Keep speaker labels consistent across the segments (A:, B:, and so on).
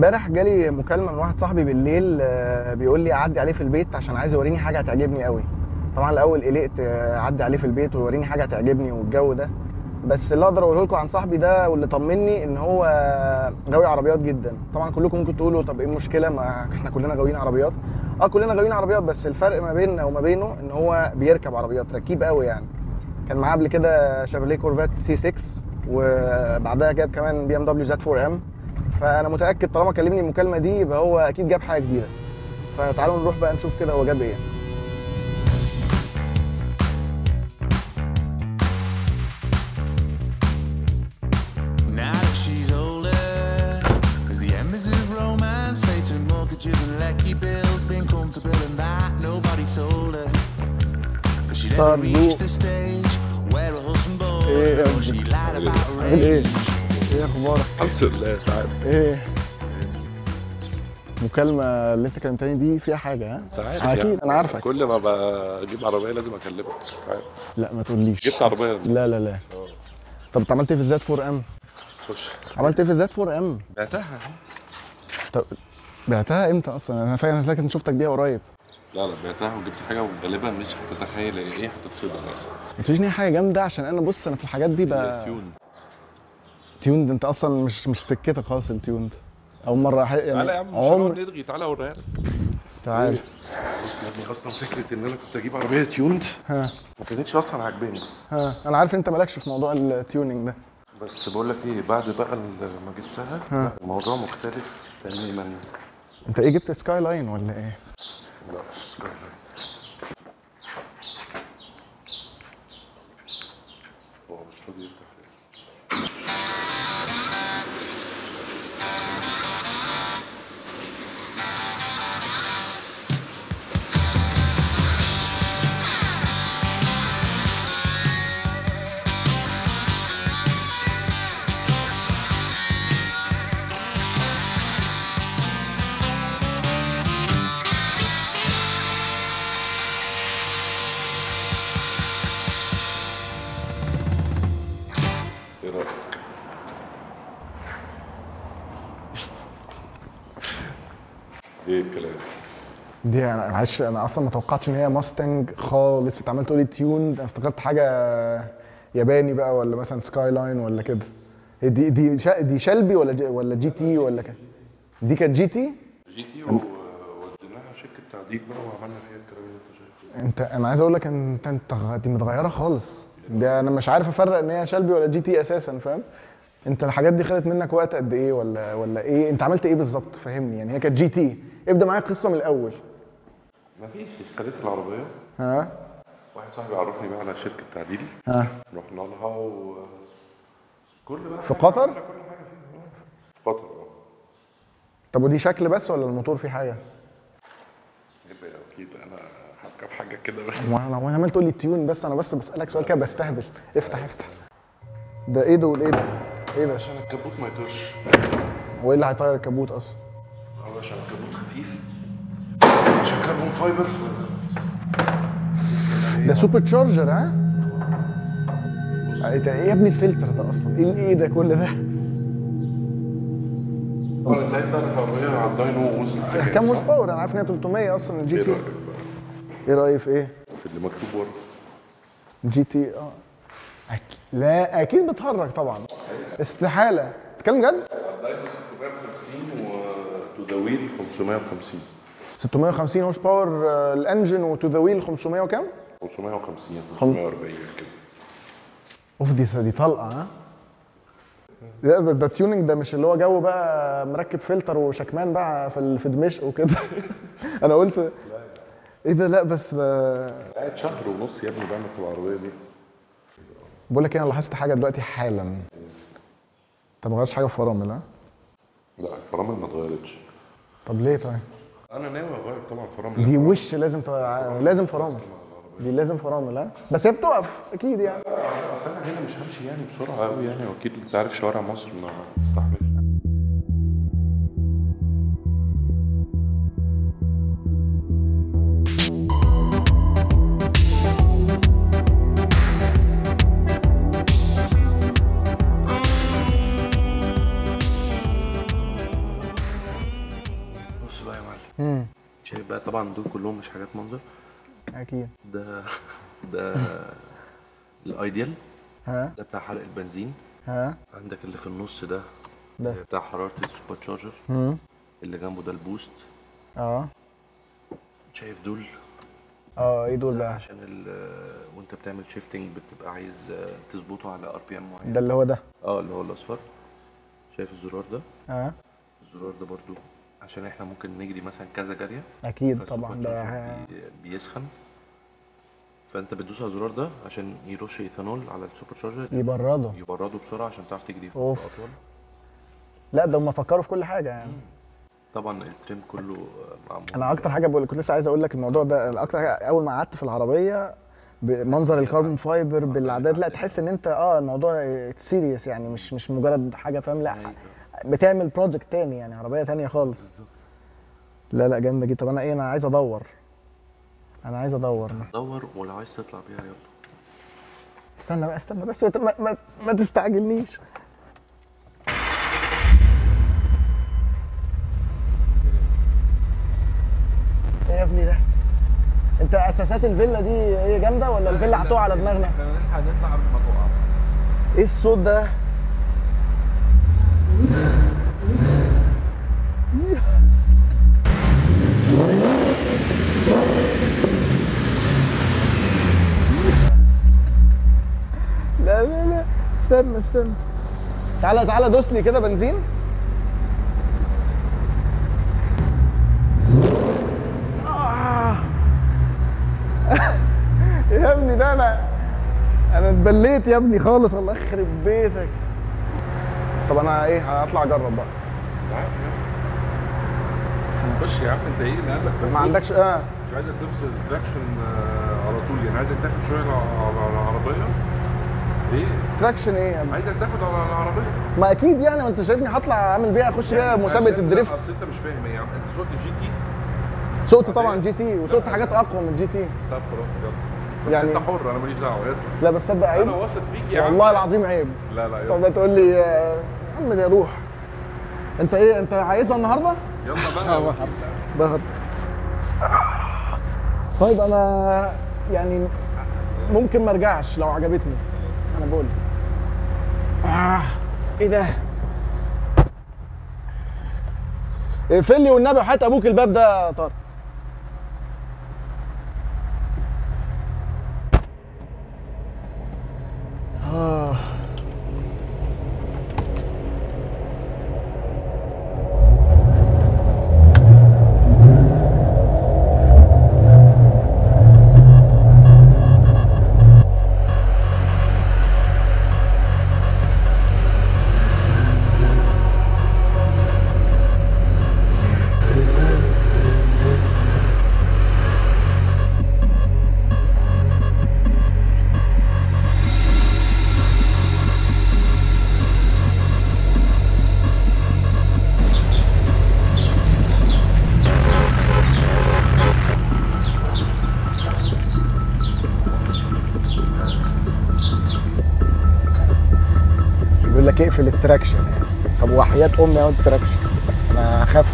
A: امبارح جالي مكالمه من واحد صاحبي بالليل آه، بيقول لي اعدي عليه في البيت عشان عايز يوريني حاجه هتعجبني قوي طبعا الاول قلقت آه، اعدي عليه في البيت ويوريني حاجه هتعجبني والجو ده بس اللي اقدر اقوله لكم عن صاحبي ده واللي طمني ان هو غاوي عربيات جدا طبعا كلكم ممكن تقولوا طب ايه المشكله ما احنا كلنا غاويين عربيات اه كلنا غاويين عربيات بس الفرق ما بيننا وما بينه ان هو بيركب عربيات ركيب قوي يعني كان معاه قبل كده شافرليه كورفات سي 6 وبعدها جاب كمان بي ام دبليو زد 4 ام فانا متاكد طالما كلمني المكالمه دي يبقى هو اكيد جاب حاجه جديده فتعالوا نروح بقى نشوف كده هو جاب ايه
B: Now that she's older, as the embers of romance fade to mortgages and lecky bills, been comfortable and that nobody told her. But she never
A: طب
B: reached the stage where her husband bought
A: إيه يا
B: her.
A: ابني؟
B: She lied about her
A: عامل ايه؟
B: age.
A: ايه اخبارك؟
C: الحمد لله تعال
A: ايه؟ المكالمة اللي انت كلمتني دي فيها حاجة ها؟
C: انت عارف
A: اكيد
C: يعني.
A: انا عارفك
C: كل ما بجيب عربيه لازم اكلمك تعال
A: لا ما تقوليش
C: جبت عربيه
A: لا لا لا طب انت عملت ايه في الزد 4 ام؟
C: خش
A: عملت ايه في الزد 4 ام؟
C: بعتها
A: طب بعتها امتى اصلا؟ انا فاكر انا فاكر إني شفتك بيها قريب
C: لا لا بعتها وجبت حاجه وغالبا مش هتتخيل هي ايه هتتصدم يعني
A: ما تقوليش ان هي حاجة جامدة عشان انا بص انا في الحاجات دي
C: هي
A: بقى
C: تيون
A: تيوند انت اصلا مش مش سكتك خالص التيوند اول مرة ح- يعني
C: تعالى يا عم مش
A: عمر
C: هنقعد نرغي تعالى اوريها لك
A: تعال
C: بص يا ابني اصلا فكره ان انا كنت اجيب عربيه تيوند
A: ها
C: ما كانتش اصلا عاجباني
A: ها انا عارف انت مالكش في موضوع التيوننج ده
C: بس بقول لك ايه بعد بقى ال- ما جبتها لا، الموضوع مختلف تماما
A: انت ايه جبت سكاي لاين ولا ايه؟
C: لا سكاي لاين. هو مش راضي يفتح ليه؟ ايه رايك؟ ايه الكلام؟
A: دي انا معلش انا اصلا ما توقعتش ان هي ماستنج خالص انت عمال تقولي تيون انا افتكرت حاجه ياباني بقى ولا مثلا سكاي لاين ولا كده دي دي شا- دي شلبي ولا جي ولا جي تي ولا كده دي كانت جي تي
C: جي تي ووديناها شركه تعديل بقى وعملنا فيها الكلام اللي انت شايفه
A: انت انا عايز اقول لك انت انت غ- دي متغيره خالص ده انا مش عارف افرق ان هي شلبي ولا جي تي اساسا فاهم انت الحاجات دي خدت منك وقت قد ايه ولا ولا ايه انت عملت ايه بالظبط فهمني يعني هي كانت جي تي ابدا معايا القصه من الاول
C: ما فيش اشتريت العربيه
A: ها
C: واحد صاحبي عرفني بقى على شركه تعديل
A: ها
C: رحنا لها و كل بقى
A: في قطر؟
C: عملنا كل حاجه فيها في قطر اه
A: طب ودي شكل بس ولا الموتور فيه حاجه
C: يبقى اكيد انا هركب حاجه كده بس
A: وانا وانا عمال تقول لي تيون بس انا بس بسالك سؤال كده بستهبل افتح افتح ده ايه ده والايه ده ايه ده
C: عشان الكبوت ما يطيرش
A: وايه اللي هيطير الكبوت اصلا
C: هو عشان الكبوت خفيف عشان كربون فايبر ف...
A: ده سوبر تشارجر ها ايه ده ايه يا ابني الفلتر ده اصلا ايه ايه ده كل ده
C: طبعا انت عايز تعرف العربيه على الداينو وصلت لكام
A: كام
C: صح؟
A: هورس باور انا عارف ان هي 300 اصلا الجي
C: ايه
A: تي
C: رايك بقى
A: ايه رايك في ايه
C: في اللي مكتوب ورا
A: جي تي اه أك... لا اكيد بتهرج طبعا استحاله تتكلم جد
C: الداينو 650 وتداويل 550
A: 650 هورس باور آه، الانجن وتو ذا ويل 500 وكام
C: 550 540 كده
A: اوف دي دي طلقه ها ده, ده, ده تيوننج ده مش اللي هو جو بقى مركب فلتر وشكمان بقى في ال- في دمشق وكده انا قلت ايه ده لا بس ده
C: قاعد شهر ونص يا ابني بعمل في العربيه دي
A: بقول لك إيه، انا لاحظت حاجه دلوقتي حالا انت ما غيرتش حاجه في فرامل ها
C: لا الفرامل ما اتغيرتش
A: طب ليه طيب
C: انا ناوي اغير طبعا فرامل
A: دي وش لازم تبقى لازم فرامل دي لازم فرامل ها بس هي بتقف اكيد يعني
C: اصل انا هنا مش همشي يعني بسرعه قوي يعني واكيد انت عارف شوارع مصر ما تستحملش طبعا دول كلهم مش حاجات منظر
A: اكيد
C: ده ده الايديال
A: ها
C: ده بتاع حرق البنزين
A: ها
C: عندك اللي في النص ده
A: ده.
C: بتاع حرارة السوبر تشارجر
A: مم.
C: اللي جنبه ده البوست
A: اه
C: شايف دول
A: اه ايه دول
C: ده
A: بقى
C: عشان ال وانت بتعمل شيفتنج بتبقى عايز آه، تظبطه على ار بي ام معين
A: ده اللي هو ده
C: اه اللي هو الاصفر شايف الزرار ده
A: اه
C: الزرار ده برضو عشان احنا ممكن نجري مثلا كذا جاريه
A: اكيد
C: فالسوبر
A: طبعا ده
C: تشارجر بي- بيسخن فانت بتدوس على الزرار ده عشان يرش ايثانول على السوبر تشارجر
A: يبرده
C: يبرده بسرعه عشان تعرف تجري في
A: أوف.
C: وقت اطول
A: لا ده هم فكروا في كل حاجه يعني
C: طبعا التريم كله آه، معمول
A: انا اكتر حاجه بقول كنت لسه عايز اقول لك الموضوع ده أنا اكتر حاجه اول ما قعدت في العربيه بمنظر الكربون فايبر بالاعداد لا تحس ان انت اه الموضوع سيريس يعني مش مش مجرد حاجه فاهم لا
C: أيوة.
A: بتعمل بروجكت تاني يعني عربيه تانية خالص لا لا جامده جدا طب انا ايه انا عايز ادور انا عايز ادور
C: دور ولو عايز تطلع بيها يلا
A: استنى بقى استنى بس ما, ما, ما تستعجلنيش ايه يا ابني ده انت اساسات الفيلا دي ايه جامده ولا الفيلا هتقع على دماغنا
D: احنا هنلحق نطلع قبل ما تقع
A: ايه الصوت ده لا لا لا استنى استنى تعالى تعالى دوس لي كده بنزين آه. يا ابني ده انا انا اتبليت يا ابني خالص الله يخرب بيتك طب انا ايه هطلع اجرب بقى
D: تعال يلا. خش يا عم انت ايه اللي قالك بس
A: ما
D: بص،
A: عندكش اه
D: مش عايزك تفصل التراكشن آه، على طول يعني عايزك تاخد شويه على على العربيه ايه
A: تراكشن ايه يا ابني
D: عايزك تاخد على العربيه
A: ما اكيد يعني ما انت شايفني هطلع اعمل بيها اخش بيها مسابقه
D: عشان-
A: الدريفت
D: اصل انت مش فاهم ايه يا عم انت صوت الجي تي
A: سوقت طبعا جي تي وسوقت حاجات اقوى من جي تي
D: طب خلاص يلا بس
A: يعني-
D: انت حر انا ماليش دعوه يلا.
A: لا بس تصدق عيب
D: انا واثق فيك يا عم
A: والله العظيم عيب
D: لا لا
A: طب
D: يلا
A: تقول لي آه، يا عم ده روح انت ايه انت عايزها النهارده؟
D: يلا بقى
A: بهر بهر طيب انا يعني ممكن ما ارجعش لو عجبتني انا بقول آه ايه ده؟ اقفل لي والنبي وحياة ابوك الباب ده يا طارق آه. بيقول لك اقفل التراكشن طب وحياة امي اهو التراكشن انا اخاف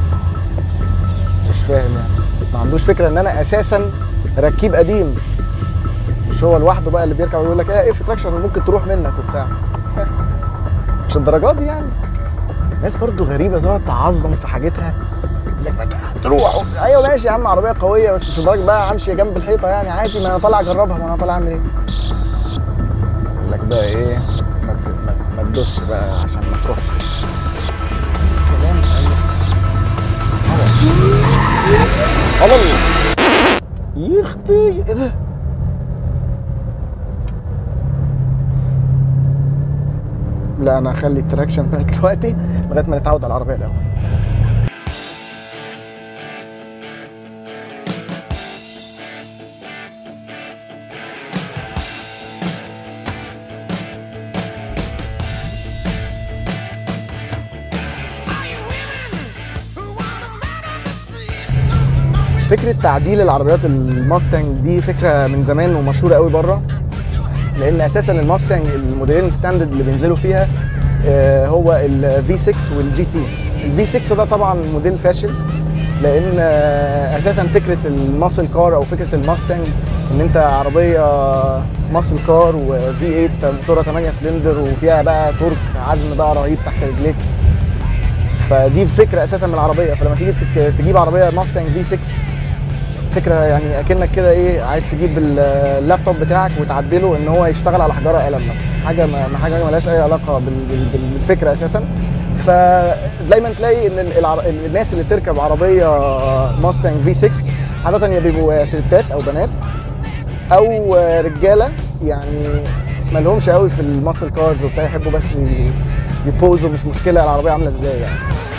A: مش فاهم يعني ما عندوش فكره ان انا اساسا ركيب قديم مش هو لوحده بقى اللي بيركب ويقول لك ايه اقفل تراكشن ممكن تروح منك وبتاع مش الدرجات دي يعني ناس برضو غريبه تقعد تعظم في حاجتها يقول لك ما ت- تروح ايوه ماشي يا عم عربيه قويه بس مش لدرجه بقى امشي جنب الحيطه يعني عادي ما انا طالع اجربها ما انا طالع اعمل ايه يقول لك بقى ايه ما ت- ما- ما تدوسش بقى عشان ما تروحش كلام أيوة. غلط يختي ايه ده لا انا هخلي التراكشن بقى دلوقتي لغايه ما نتعود على العربيه الاول فكره تعديل العربيات الماستنج دي فكره من زمان ومشهوره قوي بره لان اساسا الماستنج الموديلين الستاندرد اللي بينزلوا فيها آه، هو الفي 6 والجي تي الفي 6 ده طبعا موديل فاشل لان آه، اساسا فكره الماسل كار او فكره الماستنج ان انت عربيه ماسل كار وفي 8 موتورها 8 سلندر وفيها بقى تورك عزم بقى رهيب تحت رجليك فدي الفكره اساسا من العربيه فلما تيجي تك- تجيب عربيه ماستنج في 6 فكره يعني اكنك كده ايه عايز تجيب ال- اللابتوب بتاعك وتعدله ان هو يشتغل على حجاره قلم مثلا حاجه ما ما- حاجه ملهاش اي علاقه بال- بال- بالفكره اساسا فدايما تلاقي ان ال- العر... الناس اللي تركب عربيه ماستنج في 6 عاده يا بيبقوا ستات او بنات او رجاله يعني ما لهمش قوي في الماسل كارز وبتاع يحبوا بس ي- يبوزوا مش مشكله العربيه عامله ازاي يعني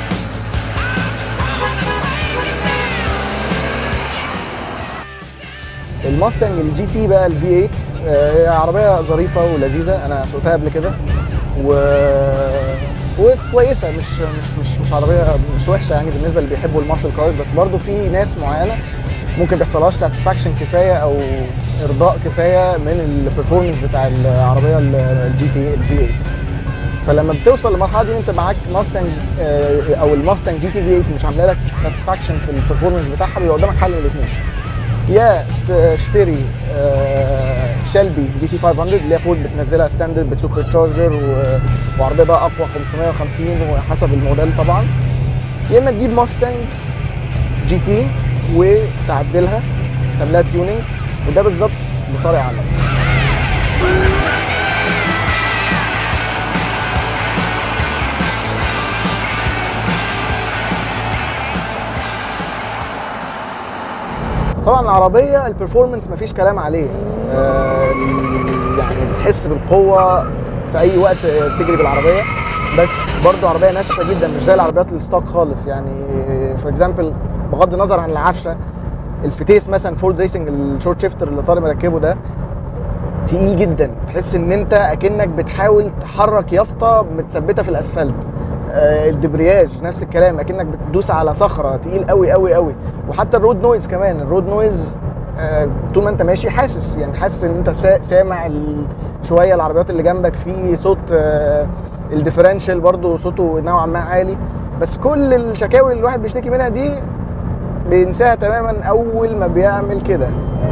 A: الماستنج الجي تي بقى الفي 8 آه، هي عربيه ظريفه ولذيذه انا سوقتها قبل كده و وكويسه مش مش مش مش عربيه مش وحشه يعني بالنسبه اللي بيحبوا الماسل كارز بس برضو في ناس معينه ممكن بيحصلهاش ساتسفاكشن كفايه او ارضاء كفايه من البرفورمانس بتاع العربيه الجي تي الفي 8 فلما بتوصل للمرحله دي ان انت معاك ماستنج آه، او الماستنج جي تي في 8 مش عامله لك ساتسفاكشن في البرفورمانس بتاعها بيبقى قدامك حل من الاثنين يا تشتري آه، شيلبي جي تي 500 اللي هي فورد بتنزلها ستاندرد بسوبر تشارجر و- وعربيه بقى اقوى 550 وحسب الموديل طبعا يا اما تجيب ماستنج جي تي وتعدلها تعملها تيوننج وده بالظبط بطارق عمل طبعا العربيه البرفورمانس مفيش كلام عليه آه، يعني بتحس بالقوه في اي وقت تجري بالعربيه بس برضو عربيه ناشفه جدا مش زي العربيات الستوك خالص يعني فور اكزامبل بغض النظر عن العفشه الفتيس مثلا فورد ريسنج الشورت شيفتر اللي طارق مركبه ده تقيل جدا تحس ان انت اكنك بتحاول تحرك يافطه متثبته في الاسفلت آه، الدبرياج نفس الكلام اكنك بتدوس على صخره تقيل قوي قوي قوي وحتى الرود نويز كمان الرود نويز آه، طول ما انت ماشي حاسس يعني حاسس ان انت سا- سامع ال- شويه العربيات اللي جنبك في صوت آه، الديفرنشال برضو صوته نوعا ما عالي بس كل الشكاوي اللي الواحد بيشتكي منها دي بينساها تماما اول ما بيعمل كده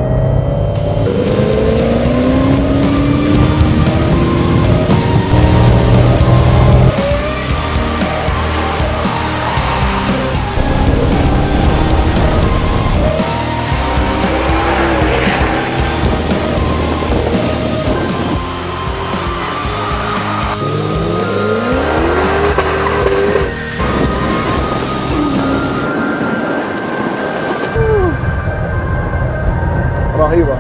A: رهيبه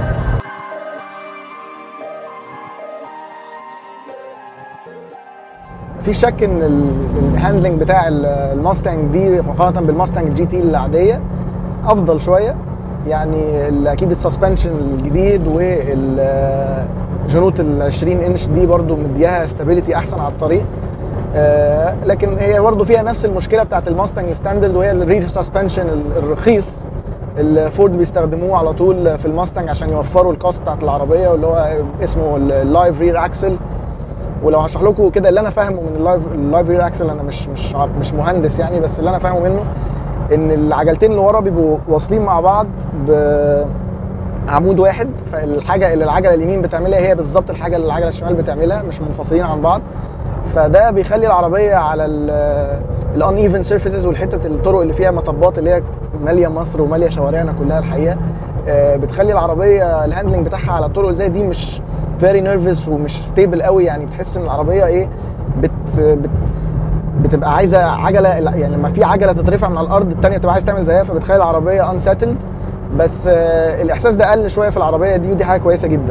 A: في شك ان ال- الهاندلنج بتاع ال- الماستنج دي مقارنه بالماستنج جي تي العاديه افضل شويه يعني ال- اكيد السسبنشن الجديد والجنوط ال 20 انش دي برضو مدياها استابيليتي احسن على الطريق آه، لكن هي برضو فيها نفس المشكله بتاعت الماستنج ستاندرد وهي الرير سسبنشن الرخيص اللي فورد بيستخدموه على طول في الماستنج عشان يوفروا الكوست بتاعت العربيه واللي هو اسمه اللايف رير اكسل ولو هشرح لكم كده اللي انا فاهمه من اللايف اللايف رير اكسل انا مش مش ع- مش مهندس يعني بس اللي انا فاهمه منه ان العجلتين اللي ورا بيبقوا واصلين مع بعض بعمود واحد فالحاجه اللي العجله اليمين بتعملها هي بالظبط الحاجه اللي العجله الشمال بتعملها مش منفصلين عن بعض فده بيخلي العربيه على الان ايفن سيرفيسز والحته الطرق اللي فيها مطبات اللي هي ماليه مصر وماليه شوارعنا كلها الحقيقه آه، بتخلي العربيه الهاندلنج بتاعها على الطرق اللي زي دي مش فيري نيرفس ومش ستيبل قوي يعني بتحس ان العربيه ايه بت, بت بتبقى عايزه عجله يعني لما في عجله تترفع من على الارض الثانيه بتبقى عايز تعمل زيها فبتخلي العربيه انسيتلد بس آه، الاحساس ده قل شويه في العربيه دي ودي حاجه كويسه جدا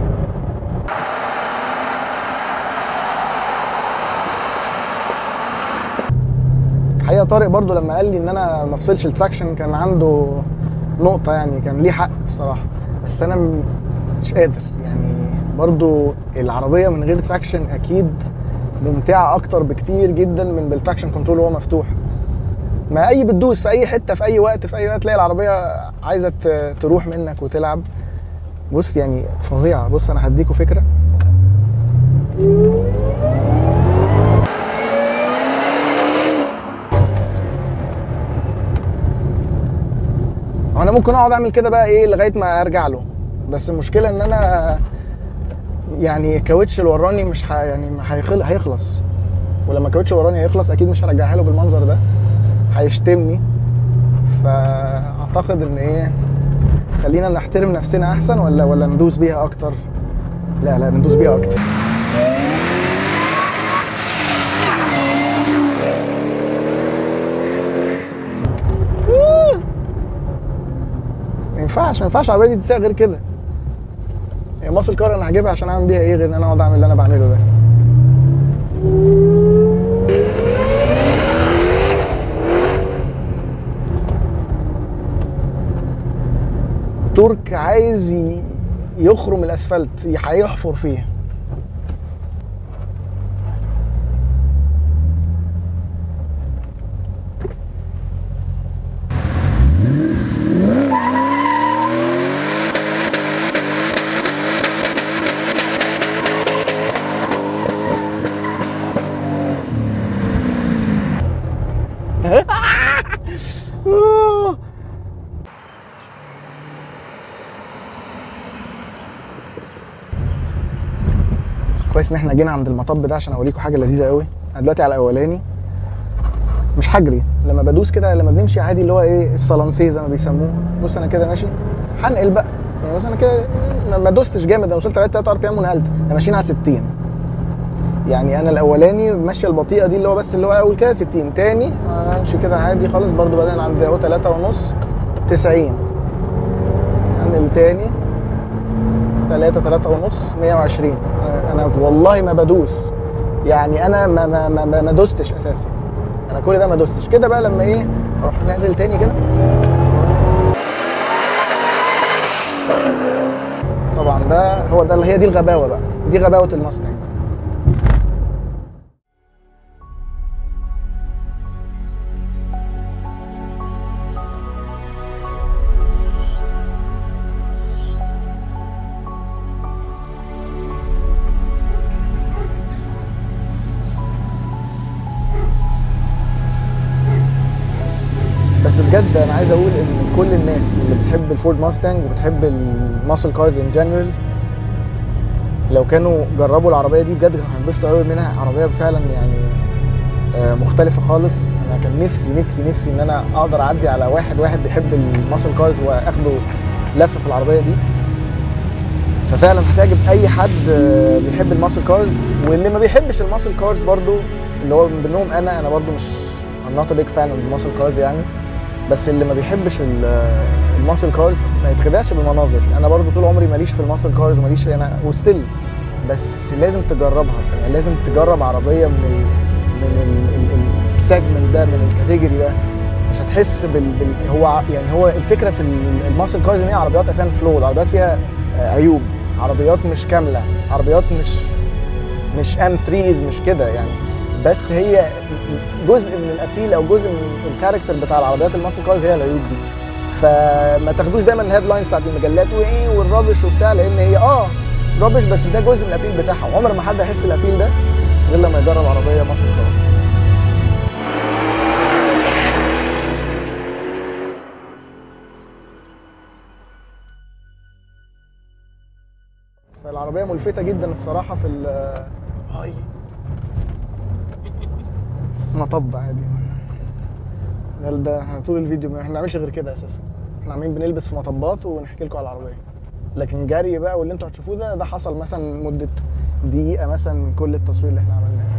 A: الحقيقه طارق برضو لما قال لي ان انا ما افصلش التراكشن كان عنده نقطه يعني كان ليه حق الصراحه بس انا م- مش قادر يعني برضو العربيه من غير تراكشن اكيد ممتعه اكتر بكتير جدا من بالتراكشن كنترول وهو مفتوح ما اي بتدوس في اي حته في اي وقت في اي وقت تلاقي العربيه عايزه ت- تروح منك وتلعب بص يعني فظيعه بص انا هديكوا فكره ممكن اقعد اعمل كده بقى ايه لغايه ما ارجع له بس المشكله ان انا يعني الكاوتش اللي وراني مش ح... يعني هيخل... هيخلص ولما الكاوتش اللي وراني هيخلص اكيد مش هرجعها له بالمنظر ده هيشتمني فاعتقد ان ايه خلينا نحترم نفسنا احسن ولا ولا ندوس بيها اكتر لا لا ندوس بيها اكتر ما ينفعش ما ينفعش العربيه دي تساق غير كده هي ماسل كار انا هجيبها عشان اعمل بيها ايه غير ان انا اقعد اعمل اللي انا بعمله ده ترك عايز ي- يخرم الاسفلت ي- هيحفر فيه كويس ان احنا جينا عند المطب ده عشان اوريكم حاجه لذيذه قوي انا دلوقتي على الاولاني مش هجري لما بدوس كده لما بنمشي عادي اللي هو ايه الصلانسيه زي ما بيسموه بص انا كده ماشي هنقل بقى يعني بص انا كده ما- ما دوستش جامد انا وصلت لغايه 3 ار بي ام ونقلت احنا ماشيين على 60 يعني انا الاولاني الماشيه البطيئه دي اللي هو بس اللي هو اول كده 60 تاني امشي كده عادي خالص برضو بعدين عند اهو 3 ونص 90 انقل تاني 3 3 ونص 120 أنا- انا والله ما بدوس يعني انا ما ما ما, ما, ما دوستش اساسا انا كل ده ما دوستش كده بقى لما ايه اروح نازل تاني كده طبعا ده هو ده هي دي الغباوه بقى دي غباوه الماستنج بس بجد انا عايز اقول ان كل الناس اللي بتحب الفورد ماستنج وبتحب الماسل كارز ان جنرال لو كانوا جربوا العربيه دي بجد كانوا هينبسطوا قوي منها عربيه فعلا يعني آه، مختلفه خالص انا كان نفسي نفسي نفسي ان انا اقدر اعدي على واحد واحد بيحب الماسل كارز واخده لفه في العربيه دي ففعلا هتعجب اي حد آه، بيحب الماسل كارز واللي ما بيحبش الماسل كارز برضو اللي هو من ضمنهم انا انا برضو مش I'm not a big fan of الماسل كارز يعني بس اللي ما بيحبش ال- الماسل كارز ما يتخدعش بالمناظر انا برضو طول عمري ماليش في الماسل كارز وماليش في انا وستيل بس لازم تجربها يعني لازم تجرب عربيه من ال من ال- ال- السيجمنت ده من الكاتيجوري ده مش هتحس بال, بال هو ع- يعني هو الفكره في ال- الماسل كارز ان هي عربيات اساسا فلود عربيات فيها آه، عيوب عربيات مش كامله عربيات مش مش ام 3 مش كده يعني بس هي جزء من الابيل او جزء من الكاركتر بتاع العربيات الماسل كارز هي العيوب دي فما تاخدوش دايما الهيدلاينز بتاعت المجلات وايه والرابش وبتاع لان هي اه رابش بس ده جزء من الابيل بتاعها وعمر ما حد هيحس الابيل ده غير لما يجرب عربيه ماسل كارز فالعربيه ملفته جدا الصراحه في ال هاي مطب عادي ده ده احنا طول الفيديو ما احنا بنعملش غير كده اساسا احنا عاملين بنلبس في مطبات ونحكي لكم على العربيه لكن جري بقى واللي انتوا هتشوفوه ده ده حصل مثلا مده دقيقه مثلا من كل التصوير اللي احنا عملناه